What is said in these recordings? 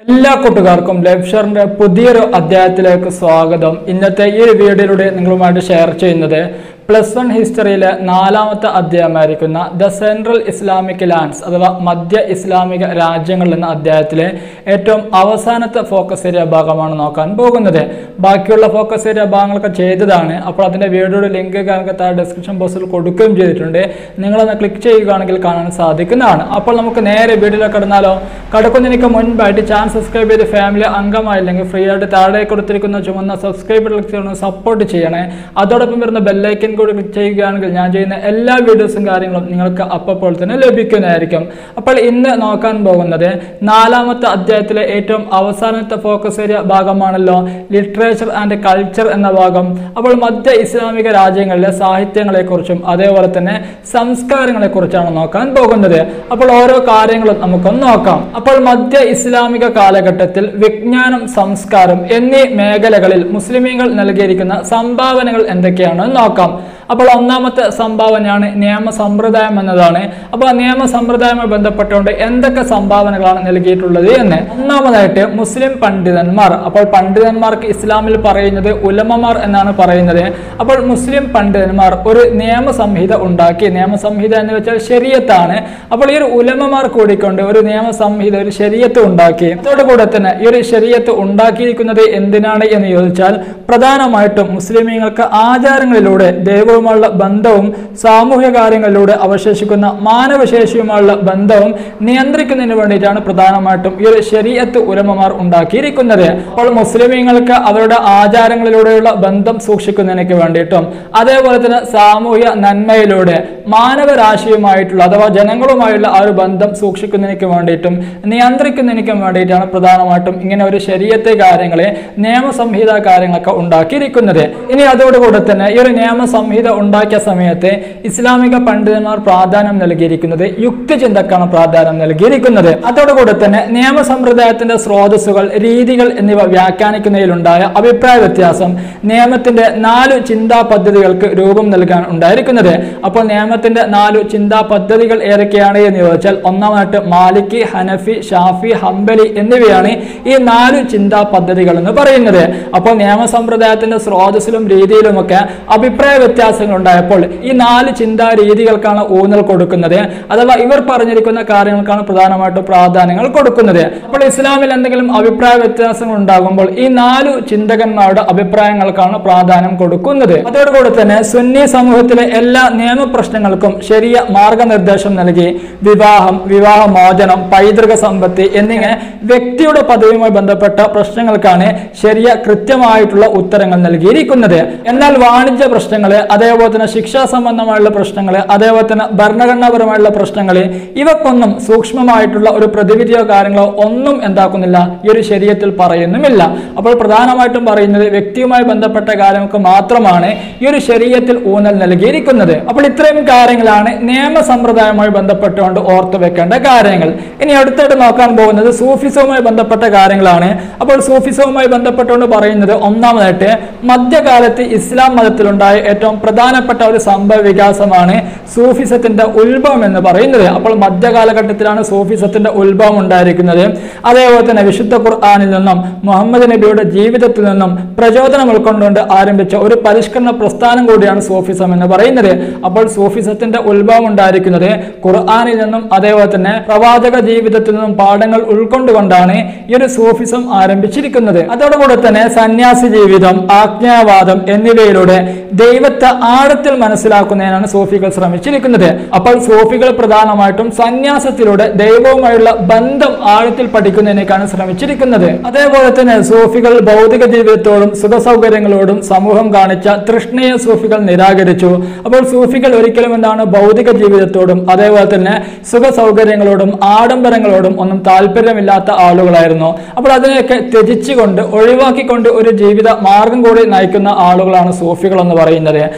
എല്ലാ കൂട്ടുകാർക്കും ലൈഫ്ഷറിന്റെ പുതിയൊരു അധ്യായത്തിലേക്ക് സ്വാഗതം ഇന്നത്തെ ഈ ഒരു വീഡിയോയിലൂടെ നിങ്ങളുമായിട്ട് ഷെയർ ചെയ്യുന്നത് പ്ലസ് വൺ ഹിസ്റ്ററിയിലെ നാലാമത്തെ അധ്യായമായിരിക്കുന്ന ദ സെൻട്രൽ ഇസ്ലാമിക് ലാൻഡ്സ് അഥവാ മധ്യ ഇസ്ലാമിക രാജ്യങ്ങൾ എന്ന അധ്യായത്തിലെ ഏറ്റവും അവസാനത്തെ ഫോക്കസ് ഏരിയ ഭാഗമാണ് നോക്കാൻ പോകുന്നത് ബാക്കിയുള്ള ഫോക്കസ് ഏരിയ ഭാഗങ്ങളൊക്കെ ചെയ്തതാണ് അപ്പോൾ അതിന്റെ വീഡിയോയുടെ ലിങ്ക് കാര്യങ്ങൾ താഴെ ഡിസ്ക്രിപ്ഷൻ ബോക്സിൽ കൊടുക്കുകയും ചെയ്തിട്ടുണ്ട് നിങ്ങളൊന്ന് ക്ലിക്ക് ചെയ്യുകയാണെങ്കിൽ കാണാൻ സാധിക്കുന്നതാണ് അപ്പോൾ നമുക്ക് നേരെ വീഡിയോയിലേക്ക് കടന്നാലോ കടക്കുന്നതിന് മുൻപായിട്ട് ചാനൽ സബ്സ്ക്രൈബ് ചെയ്ത് ഫാമിലി അംഗമായില്ലെങ്കിൽ ഫ്രീ ആയിട്ട് താഴെ കൊടുത്തിരിക്കുന്ന ചുമന്ന സബ്സ്ക്രൈബ് ക്ലിക്ക് ചെയ്യണം സപ്പോർട്ട് ചെയ്യണേ അതോടൊപ്പം വരുന്ന ബെല്ലൈക്കൻ കൂടി ക്ലിക്ക് ചെയ്യുകയാണെങ്കിൽ ഞാൻ ചെയ്യുന്ന എല്ലാ വീഡിയോസും കാര്യങ്ങളും നിങ്ങൾക്ക് അപ്പോൾ തന്നെ ലഭിക്കുന്നതായിരിക്കും അപ്പോൾ ഇന്ന് നോക്കാൻ പോകുന്നത് നാലാമത്തെ അധ്യായത്തിലെ ഏറ്റവും അവസാനത്തെ ഫോക്കസ് ഏരിയ ഭാഗമാണല്ലോ ലിറ്ററേച്ചർ ആൻഡ് കൾച്ചർ എന്ന ഭാഗം അപ്പോൾ മധ്യ ഇസ്ലാമിക രാജ്യങ്ങളിലെ സാഹിത്യങ്ങളെക്കുറിച്ചും അതേപോലെ തന്നെ സംസ്കാരങ്ങളെ കുറിച്ചാണ് നോക്കാൻ പോകുന്നത് അപ്പോൾ ഓരോ കാര്യങ്ങളും നമുക്കൊന്ന് നോക്കാം അപ്പോൾ മധ്യ ഇസ്ലാമിക കാലഘട്ടത്തിൽ വിജ്ഞാനം സംസ്കാരം എന്നീ മേഖലകളിൽ മുസ്ലിമീങ്ങൾ നൽകിയിരിക്കുന്ന സംഭാവനകൾ എന്തൊക്കെയാണെന്ന് നോക്കാം അപ്പോൾ ഒന്നാമത്തെ സംഭാവനയാണ് നിയമ സമ്പ്രദായം എന്നതാണ് അപ്പോൾ ആ നിയമ സമ്പ്രദായവുമായി ബന്ധപ്പെട്ടുകൊണ്ട് എന്തൊക്കെ സംഭാവനകളാണ് നൽകിയിട്ടുള്ളത് എന്ന് ഒന്നാമതായിട്ട് മുസ്ലിം പണ്ഡിതന്മാർ അപ്പോൾ പണ്ഡിതന്മാർക്ക് ഇസ്ലാമിൽ പറയുന്നത് ഉലമമാർ എന്നാണ് പറയുന്നത് അപ്പോൾ മുസ്ലിം പണ്ഡിതന്മാർ ഒരു നിയമസംഹിത ഉണ്ടാക്കി നിയമസംഹിത എന്ന് വെച്ചാൽ ശരീരത്താണ് അപ്പോൾ ഈ ഒരു ഉലമമാർ കൂടിക്കൊണ്ട് ഒരു നിയമസംഹിത ഒരു ശരീരത്ത് ഉണ്ടാക്കി അതോടുകൂടെ തന്നെ ഈ ഒരു ശരീരത്ത് ഉണ്ടാക്കിയിരിക്കുന്നത് എന്തിനാണ് എന്ന് ചോദിച്ചാൽ പ്രധാനമായിട്ടും മുസ്ലിമീങ്ങൾക്ക് ആചാരങ്ങളിലൂടെ ദൈവവുമായുള്ള ബന്ധവും സാമൂഹ്യ കാര്യങ്ങളിലൂടെ അവശേഷിക്കുന്ന മാനവശേഷിയുമായുള്ള ബന്ധവും നിയന്ത്രിക്കുന്നതിന് വേണ്ടിയിട്ടാണ് പ്രധാനമായിട്ടും ഈ ഒരു ശരീരത്ത് ഉലമമാർ ഉണ്ടാക്കിയിരിക്കുന്നത് അപ്പോൾ മുസ്ലിമീങ്ങൾക്ക് അവരുടെ ആചാരങ്ങളിലൂടെയുള്ള ബന്ധം സൂക്ഷിക്കുന്നതിനൊക്കെ വേണ്ടിയിട്ടും അതേപോലെ തന്നെ സാമൂഹ്യ നന്മയിലൂടെ മാനവരാശിയുമായിട്ടുള്ള അഥവാ ജനങ്ങളുമായുള്ള ആ ഒരു ബന്ധം സൂക്ഷിക്കുന്നതിനൊക്കെ വേണ്ടിയിട്ടും നിയന്ത്രിക്കുന്നതിനൊക്കെ വേണ്ടിയിട്ടാണ് പ്രധാനമായിട്ടും ഇങ്ങനെ ഒരു ശരീരത്തെ കാര്യങ്ങളെ നിയമസംഹിത കാര്യങ്ങളൊക്കെ ഉണ്ടാക്കിയിരിക്കുന്നത് ഇനി അതോടുകൂടെ തന്നെ ഈ ഒരു നിയമസംഹിത ഉണ്ടാക്കിയ സമയത്ത് ഇസ്ലാമിക പണ്ഡിതന്മാർ പ്രാധാന്യം നൽകിയിരിക്കുന്നത് യുക്തിചിന്തക്കാണ് പ്രാധാന്യം നൽകിയിരിക്കുന്നത് അതോടുകൂടെ തന്നെ നിയമസമ്പ്രദായത്തിന്റെ സ്രോതസ്സുകൾ രീതികൾ എന്നിവ വ്യാഖ്യാനിക്കുന്നതിലുണ്ടായ അഭിപ്രായ വ്യത്യാസം നിയമത്തിന്റെ നാല് ചിന്താ പദ്ധതികൾക്ക് രൂപം നൽകാൻ ഉണ്ടായിരിക്കുന്നത് അപ്പോൾ നിയമത്തിന്റെ നാല് ചിന്താ പദ്ധതികൾ ഏതൊക്കെയാണ് എന്ന് ചോദിച്ചാൽ ഒന്നാമതായിട്ട് മാലിക് ഹനഫി ഷാഫി ഹംബലി എന്നിവയാണ് ഈ നാല് ചിന്താ പദ്ധതികൾ എന്ന് പറയുന്നത് അപ്പോൾ നിയമസമ്പ്രദായത്തിന്റെ സ്രോതസ്സിലും രീതിയിലുമൊക്കെ അഭിപ്രായ വ്യത്യാസങ്ങൾ ഉണ്ടായപ്പോൾ ഈ നാല് ചിന്താ രീതികൾക്കാണ് ഊന്നൽ കൊടുക്കുന്നത് അഥവാ ഇവർ പറഞ്ഞിരിക്കുന്ന കാര്യങ്ങൾക്കാണ് പ്രധാനമായിട്ടും പ്രാധാന്യങ്ങൾ കൊടുക്കുന്നത് അപ്പോൾ ഇസ്ലാമിൽ എന്തെങ്കിലും അഭിപ്രായ വ്യത്യാസങ്ങൾ ഉണ്ടാകുമ്പോൾ ഈ നാല് ചിന്തകന്മാരുടെ അഭിപ്രായങ്ങൾക്കാണ് പ്രാധാന്യം കൊടുക്കുന്നത് അതോടുകൂടി തന്നെ സുന്നി സമൂഹത്തിലെ എല്ലാ നിയമപ്രശ്നങ്ങൾക്കും ശരിയ മാർഗനിർദ്ദേശം നൽകി വിവാഹം വിവാഹമോചനം പൈതൃക സമ്പത്തി എന്നിങ്ങനെ വ്യക്തിയുടെ പദവിയുമായി ബന്ധപ്പെട്ട പ്രശ്നങ്ങൾക്കാണ് ശരിയ കൃത്യമായിട്ടുള്ള ഉത്തരങ്ങൾ നൽകിയിരിക്കുന്നത് എന്നാൽ വാണിജ്യ പ്രശ്നങ്ങള് അതേപോലെ തന്നെ ശിക്ഷാ സംബന്ധമായുള്ള പ്രശ്നങ്ങള് അതേപോലെ തന്നെ ഭരണഘടനാപരമായുള്ള പ്രശ്നങ്ങള് ഇവക്കൊന്നും സൂക്ഷ്മമായിട്ടുള്ള ഒരു പ്രതിവിധിയോ കാര്യങ്ങളോ ഒന്നും എന്താക്കുന്നില്ല ഈ ഒരു ശരീരത്തിൽ പറയുന്നുമില്ല അപ്പോൾ പ്രധാനമായിട്ടും പറയുന്നത് വ്യക്തിയുമായി ബന്ധപ്പെട്ട കാര്യങ്ങൾക്ക് മാത്രമാണ് ഈ ഒരു ശരീരത്തിൽ ഊന്നൽ നൽകിയിരിക്കുന്നത് അപ്പോൾ ഇത്രയും കാര്യങ്ങളാണ് നിയമസമ്പ്രദായവുമായി ബന്ധപ്പെട്ടുകൊണ്ട് ഓർത്തു വെക്കേണ്ട കാര്യങ്ങൾ ഇനി അടുത്തായിട്ട് നോക്കാൻ പോകുന്നത് സൂഫിസവുമായി ബന്ധപ്പെട്ട കാര്യങ്ങളാണ് അപ്പോൾ സൂഫിസവുമായി ബന്ധപ്പെട്ടുകൊണ്ട് പറയുന്നത് ഒന്നാമതായിട്ട് മധ്യകാലത്ത് ഇസ്ലാം മതത്തിലുണ്ടായ ഏറ്റവും പ്രധാനപ്പെട്ട ഒരു സംഭവ വികാസമാണ് സൂഫിസത്തിന്റെ ഉത്ഭവം എന്ന് പറയുന്നത് അപ്പോൾ മധ്യകാലഘട്ടത്തിലാണ് സൂഫിസത്തിന്റെ ഉത്ഭവം ഉണ്ടായിരിക്കുന്നത് അതേപോലെ തന്നെ വിശുദ്ധ ഖുർആാനിൽ നിന്നും മുഹമ്മദ് നബിയുടെ ജീവിതത്തിൽ നിന്നും പ്രചോദനം ഉൾക്കൊണ്ടുകൊണ്ട് ആരംഭിച്ച ഒരു പരിഷ്കരണ പ്രസ്ഥാനം കൂടിയാണ് സൂഫിസം എന്ന് പറയുന്നത് അപ്പോൾ സൂഫിസത്തിന്റെ ഉത്ഭവം ഉണ്ടായിരിക്കുന്നത് ഖുർആാനിൽ നിന്നും അതേപോലെ തന്നെ പ്രവാചക ജീവിതത്തിൽ നിന്നും പാഠങ്ങൾ ഉൾക്കൊണ്ടുകൊണ്ടാണ് ഈ ഒരു സൂഫിസം ആരംഭിച്ചിരിക്കുന്നത് അതോടുകൂടെ തന്നെ സന്യാസി ജീവിതം ആജ്ഞാവാദം എന്നിവയിലൂടെ ദൈവത്തെ ആഴത്തിൽ മനസ്സിലാക്കുന്നതിനാണ് സൂഫികൾ ശ്രമിച്ചിരിക്കുന്നത് അപ്പോൾ സൂഫികൾ പ്രധാനമായിട്ടും സന്യാസത്തിലൂടെ ദൈവവുമായുള്ള ബന്ധം ആഴത്തിൽ പഠിക്കുന്നതിനേക്കാണ് ശ്രമിച്ചിരിക്കുന്നത് അതേപോലെ തന്നെ സൂഫികൾ ഭൗതിക ജീവിതത്തോടും സുഖസൗകര്യങ്ങളോടും സമൂഹം കാണിച്ച തൃഷ്ണയെ സൂഫികൾ നിരാകരിച്ചു അപ്പോൾ സൂഫികൾ ഒരിക്കലും എന്താണ് ഭൗതിക ജീവിതത്തോടും അതേപോലെ തന്നെ സുഖസൗകര്യങ്ങളോടും ആഡംബരങ്ങളോടും ഒന്നും താല്പര്യമില്ലാത്ത ആളുകളായിരുന്നു അപ്പോൾ അതിനെയൊക്കെ ത്യജിച്ചുകൊണ്ട് ഒഴിവാക്കിക്കൊണ്ട് ഒരു ജീവിത മാർഗം കൂടി നയിക്കുന്ന ആളുകളാണ് സൂഫികൾ എന്ന് പറയുന്നത്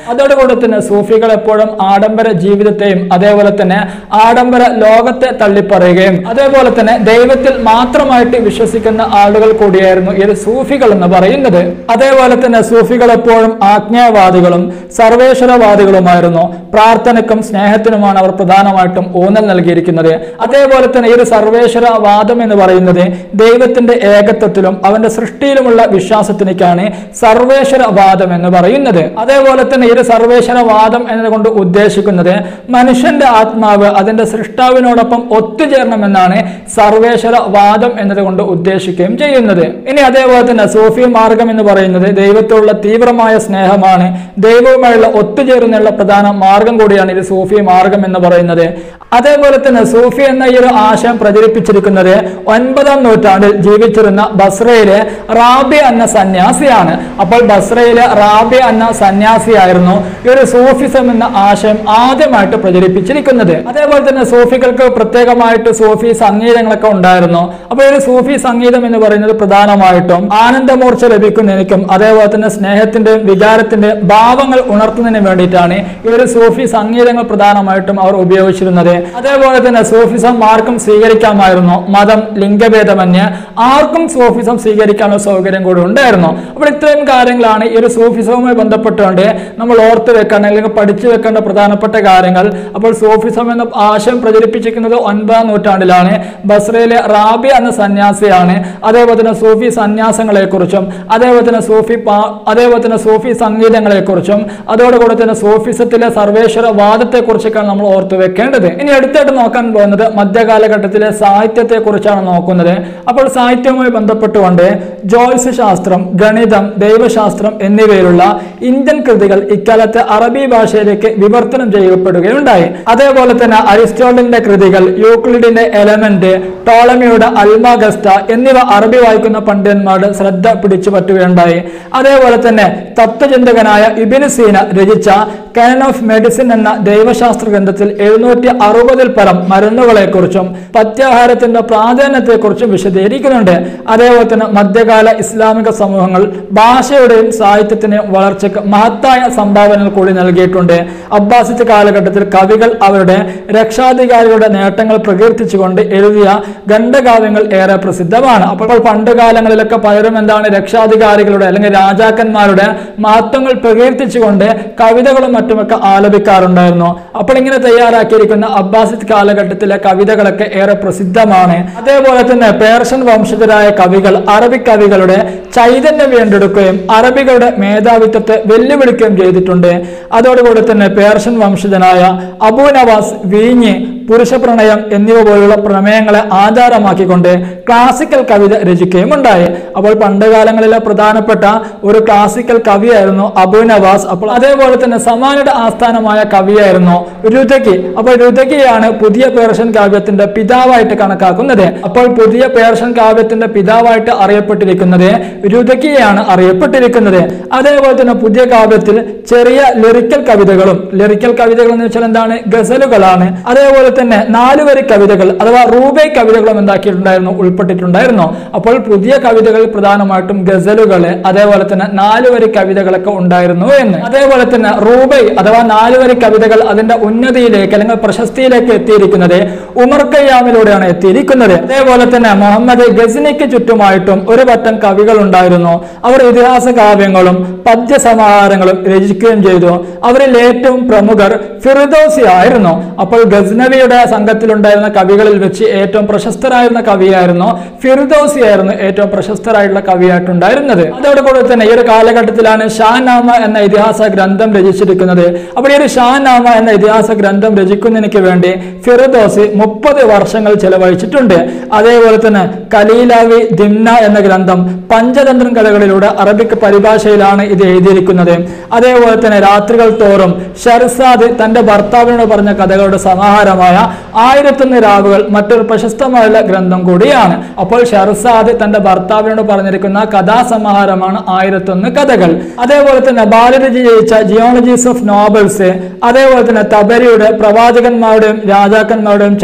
അതോടുകൂടി തന്നെ സൂഫികൾ എപ്പോഴും ആഡംബര ജീവിതത്തെയും അതേപോലെ തന്നെ ആഡംബര ലോകത്തെ തള്ളിപ്പറയുകയും അതേപോലെ തന്നെ ദൈവത്തിൽ മാത്രമായിട്ട് വിശ്വസിക്കുന്ന ആളുകൾ കൂടിയായിരുന്നു ഈ സൂഫികൾ എന്ന് പറയുന്നത് അതേപോലെ തന്നെ സൂഫികൾ എപ്പോഴും ആജ്ഞാവാദികളും സർവേശ്വരവാദികളുമായിരുന്നു പ്രാർത്ഥനയ്ക്കും സ്നേഹത്തിനുമാണ് അവർ പ്രധാനമായിട്ടും ഊന്നൽ നൽകിയിരിക്കുന്നത് അതേപോലെ തന്നെ ഈ ഒരു സർവേശ്വരവാദം എന്ന് പറയുന്നത് ദൈവത്തിന്റെ ഏകത്വത്തിലും അവന്റെ സൃഷ്ടിയിലുമുള്ള വിശ്വാസത്തിനേക്കാണ് സർവേശ്വരവാദം എന്ന് പറയുന്നത് അതേപോലെ തന്നെ ഈ ഒരു സർവേശ്വരവാദം എന്നതുകൊണ്ട് ഉദ്ദേശിക്കുന്നത് മനുഷ്യന്റെ ആത്മാവ് അതിന്റെ സൃഷ്ടാവിനോടൊപ്പം ഒത്തുചേരണമെന്നാണ് സർവേശ്വരവാദം എന്നതുകൊണ്ട് ഉദ്ദേശിക്കുകയും ചെയ്യുന്നത് ഇനി അതേപോലെ തന്നെ സൂഫി മാർഗം എന്ന് പറയുന്നത് ദൈവത്തോടുള്ള തീവ്രമായ സ്നേഹമാണ് ദൈവവുമായുള്ള ഒത്തുചേരുന്നുള്ള പ്രധാന മാർഗം കൂടിയാണ് ഇത് സൂഫി മാർഗം എന്ന് പറയുന്നത് അതേപോലെ തന്നെ സൂഫി എന്ന ഈ ഒരു ആശയം പ്രചരിപ്പിച്ചിരിക്കുന്നത് ഒൻപതാം നൂറ്റാണ്ടിൽ ജീവിച്ചിരുന്ന ബസ്രയിലെ റാബി എന്ന സന്യാസിയാണ് അപ്പോൾ ബസ്രയിലെ റാബി എന്ന സന്യാസിയായിരുന്നു ഈ ഒരു സൂഫിസം എന്ന ആശയം ആദ്യമായിട്ട് പ്രചരിപ്പിച്ചിരിക്കുന്നത് അതേപോലെ തന്നെ സൂഫികൾക്ക് പ്രത്യേകമായിട്ട് സൂഫി സംഗീതങ്ങളൊക്കെ ഉണ്ടായിരുന്നു അപ്പോൾ ഈ ഒരു സൂഫി സംഗീതം എന്ന് പറയുന്നത് പ്രധാനമായിട്ടും ആനന്ദമൂർച്ച ലഭിക്കുന്നതിനും അതേപോലെ തന്നെ സ്നേഹത്തിന്റെയും വികാരത്തിന്റെയും ഭാവങ്ങൾ ഉണർത്തുന്നതിന് വേണ്ടിയിട്ടാണ് ഈ ഒരു സൂഫി സംഗീതങ്ങൾ പ്രധാനമായിട്ടും അവർ ഉപയോഗിച്ചിരുന്നത് അതേപോലെ തന്നെ സൂഫിസം ആർക്കും സ്വീകരിക്കാമായിരുന്നു മതം ലിംഗഭേദമന്യേ ആർക്കും സൂഫിസം സ്വീകരിക്കാനുള്ള സൗകര്യം കൂടി ഉണ്ടായിരുന്നു അപ്പോൾ ഇത്രയും കാര്യങ്ങളാണ് ഈ ഒരു സൂഫിസവുമായി ബന്ധപ്പെട്ടുകൊണ്ട് നമ്മൾ ഓർത്ത് വെക്കേണ്ട അല്ലെങ്കിൽ പഠിച്ചു വെക്കേണ്ട പ്രധാനപ്പെട്ട കാര്യങ്ങൾ അപ്പോൾ സൂഫിസം എന്ന ആശയം പ്രചരിപ്പിച്ചിരിക്കുന്നത് ഒൻപതാം നൂറ്റാണ്ടിലാണ് ബസ്രയിലെ റാബി എന്ന സന്യാസിയാണ് അതേപോലെ തന്നെ സൂഫി സന്യാസങ്ങളെ കുറിച്ചും അതേപോലെ തന്നെ സൂഫി പാ- അതേപോലെ തന്നെ സൂഫി സംഗീതങ്ങളെ കുറിച്ചും അതോടുകൂടെ തന്നെ സൂഫിസത്തിലെ സർവേശ്വര വാദത്തെ കുറിച്ചൊക്കെയാണ് നമ്മൾ ഓർത്തു വെക്കേണ്ടത് ഇനി അടുത്തായിട്ട് നോക്കാൻ പോകുന്നത് മധ്യകാലഘട്ടത്തിലെ സാഹിത്യത്തെ കുറിച്ചാണ് നോക്കുന്നത് അപ്പോൾ സാഹിത്യവുമായി ബന്ധപ്പെട്ടുകൊണ്ട് ജ്യോത്സ്യ ശാസ്ത്രം ഗണിതം ദൈവശാസ്ത്രം എന്നിവയിലുള്ള ഇന്ത്യൻ കൃതികൾ ഇക്കാലത്ത് അറബി ഭാഷയിലേക്ക് വിവർത്തനം ചെയ്യപ്പെടുകയുണ്ടായി അതേപോലെ തന്നെ അരിസ്റ്റോട്ടലിന്റെ കൃതികൾ യൂക്ലിഡിന്റെ എലമെന്റ് ടോളമിയുടെ അൽമാഗസ്റ്റ എന്നിവ അറബി വായിക്കുന്ന പണ്ഡിതന്മാരുടെ ശ്രദ്ധ പിടിച്ചു പറ്റുകയുണ്ടായി അതേപോലെ തന്നെ തത്വചിന്തകനായ ഇബിന് സീന രചിച്ച കാനൺ ഓഫ് മെഡിസിൻ എന്ന ദൈവശാസ്ത്ര ഗ്രന്ഥത്തിൽ എഴുന്നൂറ്റി അറുപതിൽ പരം മരുന്നുകളെക്കുറിച്ചും പത്യാഹാരത്തിന്റെ പ്രാധാന്യത്തെക്കുറിച്ചും വിശദീകരിക്കുന്നുണ്ട് അതേപോലെ തന്നെ മധ്യകാല ഇസ്ലാമിക സമൂഹങ്ങൾ ഭാഷയുടെയും സാഹിത്യത്തിന്റെയും വളർച്ചയ്ക്ക് മഹത്തായ സംഭാവനകൾ കൂടി നൽകിയിട്ടുണ്ട് അബ്ബാസിത്ത് കാലഘട്ടത്തിൽ കവികൾ അവരുടെ രക്ഷാധികാരികളുടെ നേട്ടങ്ങൾ പ്രകീർത്തിച്ചുകൊണ്ട് എഴുതിയ ഖണ്ഡകാവ്യങ്ങൾ ഏറെ പ്രസിദ്ധമാണ് അപ്പോൾ പണ്ട് കാലങ്ങളിലൊക്കെ പലരും എന്താണ് രക്ഷാധികാരികളുടെ അല്ലെങ്കിൽ രാജാക്കന്മാരുടെ മഹത്വങ്ങൾ പ്രകീർത്തിച്ചുകൊണ്ട് കവിതകളും മറ്റുമൊക്കെ ആലപിക്കാറുണ്ടായിരുന്നു അപ്പോൾ ഇങ്ങനെ തയ്യാറാക്കിയിരിക്കുന്ന അബ്ബാസിദ് കാലഘട്ടത്തിലെ കവിതകളൊക്കെ ഏറെ പ്രസിദ്ധമാണ് അതേപോലെ തന്നെ പേർഷ്യൻ വംശജരായ കവികൾ അറബി കവികളുടെ ചൈതന്യം വീണ്ടെടുക്കുകയും അറബികളുടെ മേധാവിത്വത്തെ വെല്ലുവിളിക്കുകയും ചെയ്തിട്ടുണ്ട് അതോടുകൂടി തന്നെ പേർഷ്യൻ വംശജനായ അബൂ നവാസ് വീഞ്ഞ് പുരുഷ പ്രണയം എന്നിവ പോലുള്ള പ്രമേയങ്ങളെ ആധാരമാക്കിക്കൊണ്ട് ക്ലാസിക്കൽ കവിത രചിക്കുകയും ഉണ്ടായി അപ്പോൾ പണ്ടുകാലങ്ങളിലെ പ്രധാനപ്പെട്ട ഒരു ക്ലാസിക്കൽ കവിയായിരുന്നു അബു നവാസ് അപ്പോൾ അതേപോലെ തന്നെ സമാനയുടെ ആസ്ഥാനമായ കവിയായിരുന്നു രുദകി അപ്പോൾ രുദകിയാണ് പുതിയ പേർഷ്യൻ കാവ്യത്തിന്റെ പിതാവായിട്ട് കണക്കാക്കുന്നത് അപ്പോൾ പുതിയ പേർഷ്യൻ കാവ്യത്തിന്റെ പിതാവായിട്ട് അറിയപ്പെട്ടിരിക്കുന്നത് രുദകിയാണ് അറിയപ്പെട്ടിരിക്കുന്നത് അതേപോലെ തന്നെ പുതിയ കാവ്യത്തിൽ ചെറിയ ലിറിക്കൽ കവിതകളും ലിറിക്കൽ കവിതകൾ എന്ന് വെച്ചാൽ എന്താണ് ഗസലുകളാണ് അതേപോലെ തന്നെ നാലുവരി കവിതകൾ അഥവാ റൂബൈ കവിതകളും എന്താക്കിയിട്ടുണ്ടായിരുന്നു ഉൾപ്പെട്ടിട്ടുണ്ടായിരുന്നു അപ്പോൾ പുതിയ കവിതകൾ പ്രധാനമായിട്ടും ഗസലുകള് അതേപോലെ തന്നെ നാലുവരി കവിതകളൊക്കെ ഉണ്ടായിരുന്നു എന്ന് അതേപോലെ തന്നെ റൂബൈ അഥവാ നാലുവരി കവിതകൾ അതിന്റെ ഉന്നതിയിലേക്ക് അല്ലെങ്കിൽ പ്രശസ്തിയിലേക്ക് എത്തിയിരിക്കുന്നത് ഉമർ കയ്യാമിലൂടെയാണ് എത്തിയിരിക്കുന്നത് അതേപോലെ തന്നെ മുഹമ്മദ് ഗസ്നിക്ക് ചുറ്റുമായിട്ടും ഒരു പറ്റം കവികൾ ഉണ്ടായിരുന്നു അവർ ഇതിഹാസ കാവ്യങ്ങളും പദ്യസമാഹാരങ്ങളും രചിക്കുകയും ചെയ്തു അവരിൽ ഏറ്റവും പ്രമുഖർ ഫിറുദോസി ആയിരുന്നു അപ്പോൾ ഗസ്നവിയുടെ സംഘത്തിലുണ്ടായിരുന്ന കവികളിൽ വെച്ച് ഏറ്റവും പ്രശസ്തരായിരുന്ന കവിയായിരുന്നു ഫിറുദോസി ആയിരുന്നു ഏറ്റവും പ്രശസ്തരായിട്ടുള്ള കവിയായിട്ടുണ്ടായിരുന്നത് അതോടുകൂടി തന്നെ ഈ ഒരു കാലഘട്ടത്തിലാണ് ഷാനാമ എന്ന ഇതിഹാസ ഗ്രന്ഥം രചിച്ചിരിക്കുന്നത് അപ്പോൾ ഈ ഒരു ഷാനാമ എന്ന ഇതിഹാസ ഗ്രന്ഥം രചിക്കുന്നതിന് വേണ്ടി ഫിറുദോസി മുപ്പത് വർഷങ്ങൾ ചെലവഴിച്ചിട്ടുണ്ട് അതേപോലെ തന്നെ കലീലാവി ദിംന എന്ന ഗ്രന്ഥം പഞ്ചതന്ത്രം കഥകളിലൂടെ അറബിക് പരിഭാഷയിലാണ് ഇത് എഴുതിയിരിക്കുന്നത് അതേപോലെ തന്നെ രാത്രികൾ തോറും ഷർസാദ് തന്റെ ഭർത്താവിനോട് പറഞ്ഞ കഥകളുടെ സമാഹാരമായ ആയിരത്തൊന്ന് രാവുകൾ മറ്റൊരു പ്രശസ്തമായ ഗ്രന്ഥം കൂടിയാണ് അപ്പോൾ ഷർസാദ് തന്റെ ഭർത്താവിനോട് പറഞ്ഞിരിക്കുന്ന കഥാസമാഹാരമാണ് ആയിരത്തൊന്ന് കഥകൾ അതേപോലെ തന്നെ ബാലരചി ജയിച്ച ജിയോളജീസ് ഓഫ് നോബൽസ് അതേപോലെ തന്നെ തബരിയുടെ പ്രവാചകന്മാരുടെയും രാജാക്കന്മാരുടെയും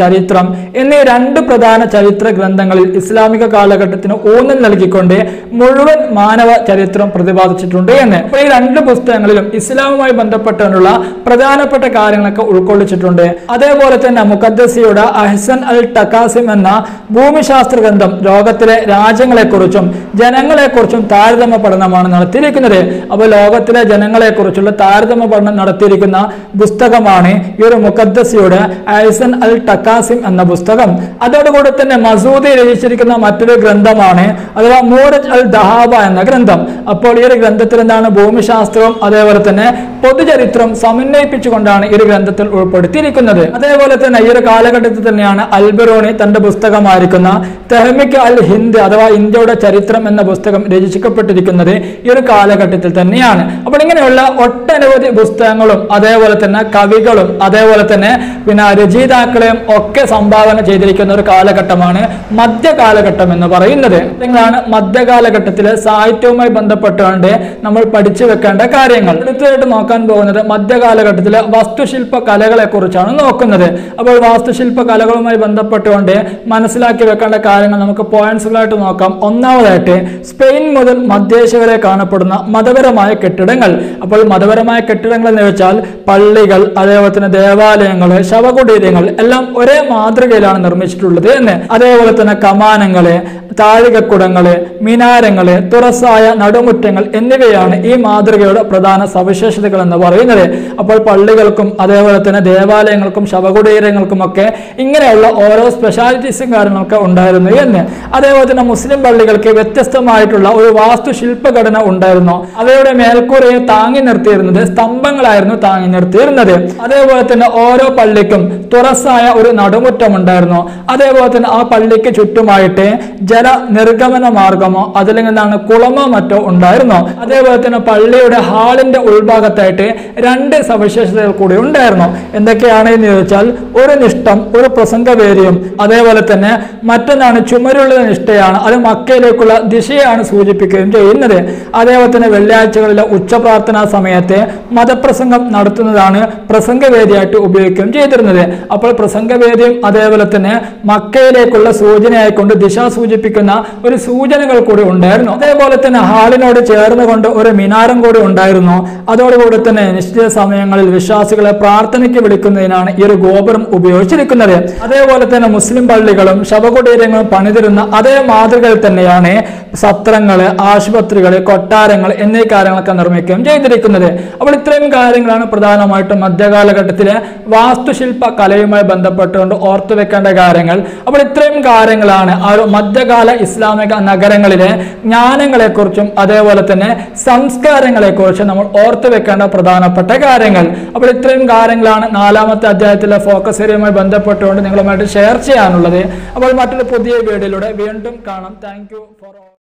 ചരിത്രം എന്നീ രണ്ട് പ്രധാന ചരിത്ര ഗ്രന്ഥങ്ങളിൽ ഇസ്ലാമിക കാലഘട്ടത്തിന് ഊന്നൽ നൽകിക്കൊണ്ട് മുഴുവൻ മാനവ ചരിത്രം പ്രതിപാദിച്ചിട്ടുണ്ട് എന്ന് അപ്പോൾ ഈ രണ്ട് പുസ്തകങ്ങളിലും ഇസ്ലാമുമായി ബന്ധപ്പെട്ടുള്ള പ്രധാനപ്പെട്ട കാര്യങ്ങളൊക്കെ ഉൾക്കൊള്ളിച്ചിട്ടുണ്ട് അതേപോലെ തന്നെ മുഖദ്സിയുടെ അഹ്സൻ അൽ ടക്കാസിം എന്ന ഭൂമിശാസ്ത്ര ഗ്രന്ഥം ലോകത്തിലെ രാജ്യങ്ങളെക്കുറിച്ചും ജനങ്ങളെക്കുറിച്ചും താരതമ്യ പഠനമാണ് നടത്തിയിരിക്കുന്നത് അപ്പോൾ ലോകത്തിലെ ജനങ്ങളെക്കുറിച്ചുള്ള താരതമ്യ പഠനം നടത്തിയിരിക്കുന്ന പുസ്തകമാണ് ഈ ഒരു മുഖദ്സിയുടെ ഐസൻ അൽ ടക്കാസിം എന്ന പുസ്തകം അതോടുകൂടി തന്നെ മസൂദി രചിച്ചിരിക്കുന്ന മറ്റൊരു ഗ്രന്ഥമാണ് അഥവാ മൂറജ് അൽ ദഹാബ എന്ന ഗ്രന്ഥം അപ്പോൾ ഈ ഒരു ഗ്രന്ഥത്തിൽ എന്താണ് ഭൂമിശാസ്ത്രവും അതേപോലെ തന്നെ പൊതുചരിത്രം സമന്വയിപ്പിച്ചുകൊണ്ടാണ് ഈ ഒരു ഗ്രന്ഥത്തിൽ ഉൾപ്പെടുത്തിയിരിക്കുന്നത് അതേപോലെ തന്നെ ഈ ഒരു കാലഘട്ടത്തിൽ തന്നെയാണ് അൽബറോണി തന്റെ പുസ്തകമായിരിക്കുന്ന തെഹമിക് അൽ ഹിന്ദ് അഥവാ ഇന്ത്യയുടെ ചരിത്രം എന്ന പുസ്തകം രചിക്കപ്പെട്ടിരിക്കുന്നത് ഈ ഒരു കാലഘട്ടത്തിൽ തന്നെയാണ് അപ്പോൾ ഇങ്ങനെയുള്ള ഒട്ടനവധി പുസ്തകങ്ങളും അതേപോലെ തന്നെ കവികളും അതേപോലെ തന്നെ പിന്നെ രചയിതാക്കളെയും ഒക്കെ സംഭാവന ചെയ്തിരിക്കുന്ന ഒരു കാലഘട്ടമാണ് മധ്യകാലഘട്ടം എന്ന് പറയുന്നത് നിങ്ങളാണ് മധ്യകാലഘട്ടത്തിലെ സാഹിത്യവുമായി ബന്ധപ്പെട്ടുകൊണ്ട് നമ്മൾ പഠിച്ചു വെക്കേണ്ട കാര്യങ്ങൾ അടുത്തതായിട്ട് നോക്കാൻ പോകുന്നത് മധ്യകാലഘട്ടത്തിലെ വസ്തുശില്പ കലകളെ കുറിച്ചാണ് നോക്കുന്നത് അപ്പോൾ വാസ്തുശില്പ കലകളുമായി ബന്ധപ്പെട്ടുകൊണ്ട് മനസ്സിലാക്കി വെക്കേണ്ട കാര്യങ്ങൾ നമുക്ക് പോയിന്റ്സുകളായിട്ട് നോക്കാം ഒന്നാമതായിട്ട് സ്പെയിൻ മുതൽ മധ്യേഷ്യ വരെ കാണപ്പെടുന്ന മതപരമായ കെട്ടിടങ്ങൾ അപ്പോൾ മതപരമായ കെട്ടിടങ്ങൾ എന്ന് വെച്ചാൽ പള്ളികൾ അതേപോലെ തന്നെ ദേവാലയങ്ങൾ ശവകുടീരങ്ങൾ എല്ലാം ഒരേ മാതൃകയിലാണ് നിർമ്മിച്ചിട്ടുള്ളത് എന്ന് അതേപോലെ തന്നെ കമാനങ്ങള് താഴികക്കുടങ്ങള് മിനാരങ്ങള് തുറസായ നടുമുറ്റങ്ങൾ എന്നിവയാണ് ഈ മാതൃകയുടെ പ്രധാന സവിശേഷതകൾ എന്ന് പറയുന്നത് അപ്പോൾ പള്ളികൾക്കും അതേപോലെ തന്നെ ദേവാലയങ്ങൾക്കും ശവകുടീരങ്ങൾക്കും ഒക്കെ ഇങ്ങനെയുള്ള ഓരോ സ്പെഷ്യാലിറ്റീസും കാര്യങ്ങളൊക്കെ ഉണ്ടായിരുന്നു എന്ന് അതേപോലെ തന്നെ മുസ്ലിം പള്ളികൾക്ക് വ്യത്യസ്തമായിട്ടുള്ള ഒരു വാസ്തുശില്പഘടന ഉണ്ടായിരുന്നു അവയുടെ മേൽക്കൂരയെ താങ്ങി നിർത്തിയിരുന്നത് സ്തംഭങ്ങളായിരുന്നു താങ്ങി നിർത്തിയിരുന്നത് അതേപോലെ തന്നെ ഓരോ പള്ളിക്കും തുറസായ ഒരു നടുമുറ്റം ഉണ്ടായിരുന്നു അതേപോലെ തന്നെ ആ പള്ളിക്ക് ചുറ്റുമായിട്ട് ജല നിർഗമന മാർഗമോ അതല്ലെങ്കിൽ എന്താണ് കുളമോ മറ്റോ ഉണ്ടായിരുന്നു അതേപോലെ തന്നെ പള്ളിയുടെ ഹാളിന്റെ ഉൾഭാഗത്തായിട്ട് രണ്ട് സവിശേഷതകൾ കൂടി ഉണ്ടായിരുന്നു എന്തൊക്കെയാണ് എന്ന് ചോദിച്ചാൽ ഒരു നിഷ്ഠം ഒരു പ്രസംഗവേദിയും അതേപോലെ തന്നെ മറ്റൊന്നാണ് ചുമരുള്ള നിഷ്ഠയാണ് അത് മക്കയിലേക്കുള്ള ദിശയാണ് സൂചിപ്പിക്കുകയും ചെയ്യുന്നത് അതേപോലെ തന്നെ വെള്ളിയാഴ്ചകളിലെ ഉച്ചപ്രാർത്ഥനാ സമയത്ത് മതപ്രസംഗം നടത്തുന്നതാണ് പ്രസംഗവേദിയായിട്ട് ഉപയോഗിക്കുകയും ചെയ്തിരുന്നത് അപ്പോൾ പ്രസംഗവേദിയും അതേപോലെ തന്നെ മക്കയിലേക്കുള്ള സൂചനയായിക്കൊണ്ട് ദിശ സൂചിപ്പിക്കുന്ന ഒരു സൂചനകൾ കൂടി ഉണ്ടായിരുന്നു അതേപോലെ തന്നെ ഹാളിനോട് ചേർന്നുകൊണ്ട് ഒരു മിനാരം കൂടി ഉണ്ടായിരുന്നു അതോടുകൂടി തന്നെ നിശ്ചിത സമയങ്ങളിൽ വിശ്വാസികളെ പ്രാർത്ഥനയ്ക്ക് വിളിക്കുന്നതിനാണ് ഈ ഒരു ഗോപുരം ഉപയോഗിച്ചിരിക്കുന്നത് അതേപോലെ തന്നെ മുസ്ലിം പള്ളികളും ശവകുടീരങ്ങളും പണിതിരുന്ന അതേ മാതൃകയിൽ തന്നെയാണ് സത്രങ്ങള് ആശുപത്രികള് കൊട്ടാരങ്ങൾ എന്നീ കാര്യങ്ങളൊക്കെ നിർമ്മിക്കുകയും ചെയ്തിരിക്കുന്നത് അപ്പോൾ ഇത്രയും കാര്യങ്ങളാണ് പ്രധാനമായിട്ടും മധ്യകാലഘട്ടത്തിലെ വാസ്തുശില്പ കലയുമായി ബന്ധപ്പെട്ടുകൊണ്ട് ഓർത്തു വെക്കേണ്ട കാര്യങ്ങൾ അപ്പോൾ ഇത്രയും കാര്യങ്ങളാണ് ആ ഒരു മധ്യകാല ഇസ്ലാമിക നഗരങ്ങളിലെ ജ്ഞാനങ്ങളെക്കുറിച്ചും അതേപോലെ തന്നെ സംസ്കാരങ്ങളെക്കുറിച്ചും നമ്മൾ ഓർത്തു വെക്കേണ്ട പ്രധാനപ്പെട്ട കാര്യങ്ങൾ അപ്പോൾ ഇത്രയും കാര്യങ്ങളാണ് നാലാമത്തെ അധ്യായത്തിലെ ഫോക്കസ് ഏരിയയുമായി ബന്ധപ്പെട്ടുകൊണ്ട് നിങ്ങളുമായിട്ട് ഷെയർ ചെയ്യാനുള്ളത് അപ്പോൾ മറ്റൊരു പുതിയ വീഡിയോയിലൂടെ വീണ്ടും കാണാം താങ്ക് യു ഫോർ